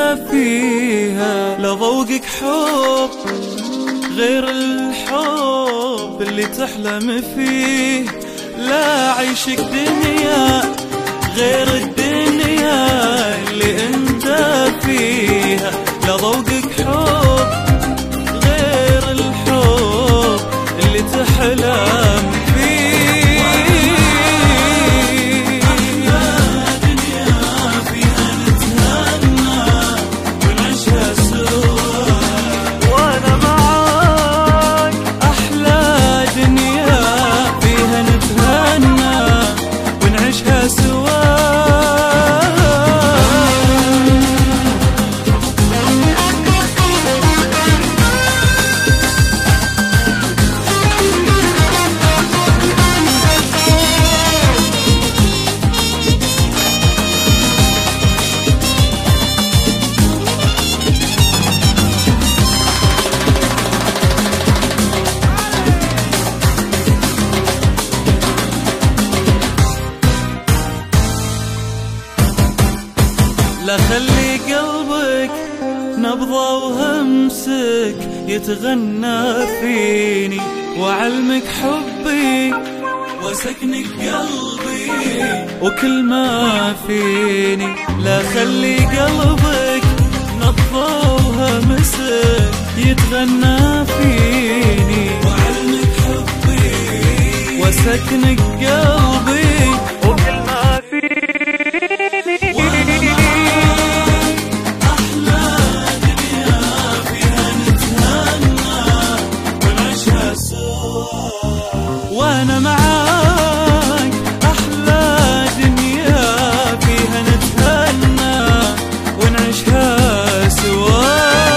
فيها لذوقك حب غير الحب اللي تحلم فيه لا عيشك دنيا غير الدنيا اللي انت فيها لذوقك حب غير الحب اللي تحلم فيه أحلى دنيا فيها نتهنى ونعيشها سوا وانا معاك احلى دنيا فيها نتهنى ونعيشها سوا لا خلي قلبك نبضة وهمسك يتغنى فيني وعلمك حبي وسكنك قلبي وكل ما فيني لا خلي قلبك نبضة وهمسك يتغنى فيني وعلمك حبي وسكنك قلبي وكل ما فيني أحلى دنيا فيها نتهنى ونعيشها سوا وأنا معاك أحلى دنيا فيها نتهنى ونعيشها سوا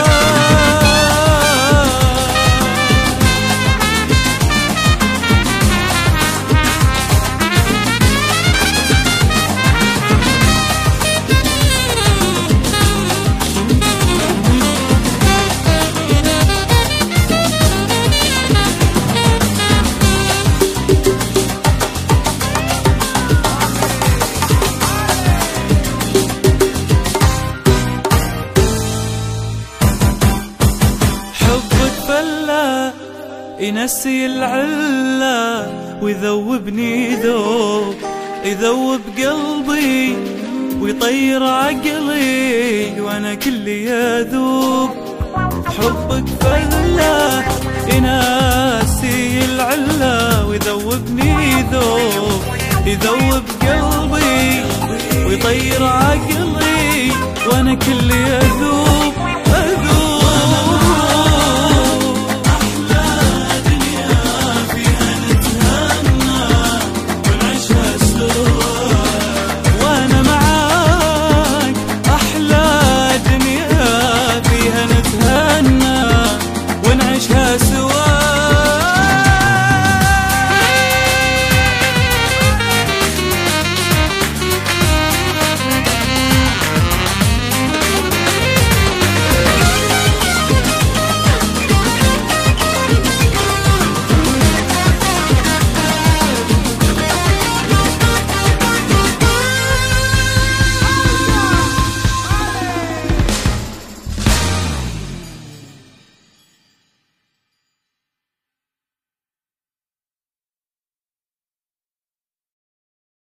حبك فلا ينسي العلة ويذوبني ذوب يذوب قلبي ويطير عقلي وانا كلي يذوب حبك فلا ينسي العلة ويذوبني ذوب يذوب قلبي ويطير عقلي وانا كلي يذوب